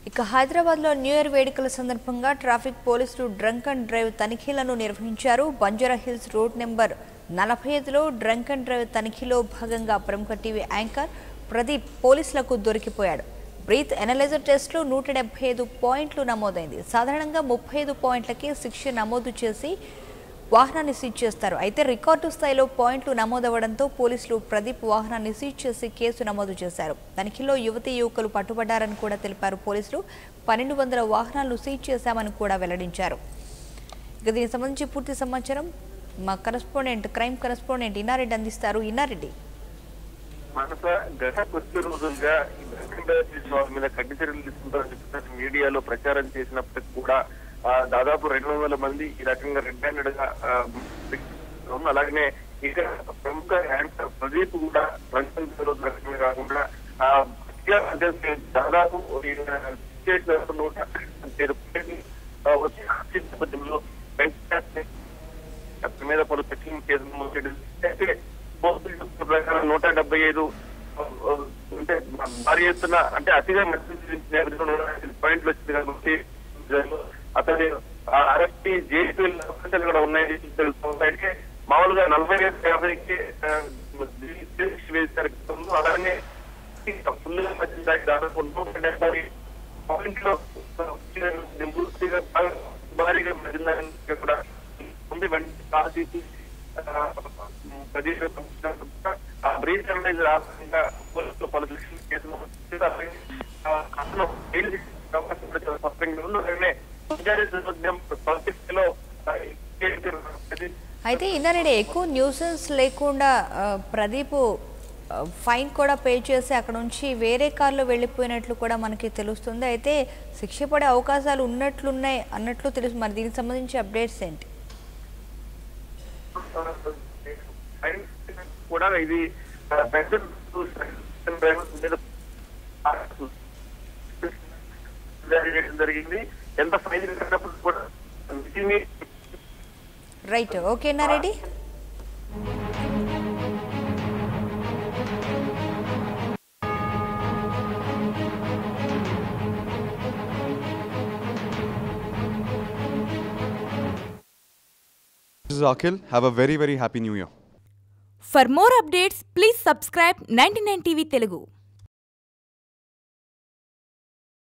ఇక హైదరాబాద్లో new year వేడుకల సందర్భంగా ట్రాఫిక్ పోలీసులు డ్రంక్ అండ్ డ్రైవ్ తనిఖీలను నిర్వహించారు బంజారా హిల్స్ రోడ్ నెంబర్ నలభై ఐదులో డ్రంక్ అండ్ డ్రైవ్ తనిఖీలో భాగంగా ప్రముఖ టీవీ యాంకర్ ప్రదీప్ పోలీసులకు దొరికిపోయాడు బ్రీత్ ఎనలైజర్ టెస్ట్లో నూట డెబ్బై ఐదు పాయింట్లు నమోదైంది సాధారణంగా ముప్పై ఐదు పాయింట్లకి శిక్ష నమోదు చేసి వాహనాన్ని సీజ్ చేస్తారు అయితే రికార్డు స్థాయిలో పాయింట్లు నమోదవడంతో పోలీసులు ప్రదీప్ వాహనాన్ని సీజ్ చేసి కేసు నమోదు చేశారు తనిఖీలో యువతీ యువకులు పట్టుబడ్డారని కూడా తెలిపారు పోలీసులు పన్నెండు వందల వాహనాలను సీజ్ చేశామని కూడా వెల్లడించారు ఇక దీనికి సంబంధించి పూర్తి సమాచారం మా కరెస్పాండెంట్ క్రైమ్ కరెస్పాండెంట్ ఇన్నారెడ్డి అందిస్తారు ఇన్నారెడ్డి మనస గత కొద్ది రోజులుగా ఈ వెంకటేశ్వర స్వామి మీద కఠిన చర్యలు తీసుకుంటారని చెప్పినట్టు మీడియాలో ప్రచారం చేసినప్పటికీ కూడా ఆ, దాదాపు రెండు వందల మంది ఈ రకంగా రెడ్ హ్యాండెడ్ గా ఆ, ఉంది. అలాగనే ఇక ప్రముఖ యాంకర్ ప్రదీప్ కూడా ప్రజలు రకంగా కాకుండా ఆ, ముఖ్య అంటే దాదాపు ఈ స్టేట్ నూట ఏడు కోట్ల, ఆ, వచ్చి ఆర్థిక నేపథ్యంలో వెంకటేశ్వర అతని మీద పలు సెక్షన్ కేసులు నమోదు అయితే పోలీసుల చెప్పిన ప్రకారం నూట డెబ్బై ఐదు ఆ, ఆ, అంటే భారీ ఎత్తున అంటే అతిగా నేపథ్యంలో పాయింట్లు వచ్చింది కాబట్టి అతని అరెస్ట్ జేపీ అవకాశాలు కూడా ఉన్నాయని తెలుస్తుంది అయితే మామూలుగా నలభై ఐదు యాభైకి ఆ, శిక్ష వేశారు గతంలో. అలానే ఫుల్ దాదాపు నూట డెబ్బై పాయింట్లో పూర్తిగా భారీగా మరిందని కూడా ఉంది వెంటనే కాల్చేసి ప్రదేశం ఆ బ్రీచ్ అనేది రాకుండా పోలీసులు పలు లక్షల కేసులు వచ్చి అలాగే ఆ అతను జైలు తీసే అవకాశం కూడా చాలా స్పష్టంగా ఉంది అలాగే పంచాయతీ సామర్థ్యం పరిస్థితిలో ఆ, కేసు ప్రతి- అయితే ఇన్నారెడ్డి ఎక్కువ న్యూసెన్స్ లేకుండా ఆ, ప్రదీప్ ఆ, ఫైన్ కూడా పే చేసి అక్కడ నుంచి వేరే కార్లో వెళ్ళిపోయినట్లు కూడా మనకి తెలుస్తుంది అయితే శిక్ష పడే అవకాశాలు ఉన్నట్లున్నాయి అన్నట్లు తెలుసు మరి దీనికి సంబంధించి అప్డేట్స్ ఏంటి ఫైన్ కూడా ఇది ఆ, పెన్షన్ మీద జారీ చేయడం జరిగింది ఎంత ఫైన్ కట్టినప్పుడు కూడా మితిని రైట్ ఓకేనా Reddy This is Akhil. Have a very, very happy new year. For more updates, please subscribe 99 TV Telugu.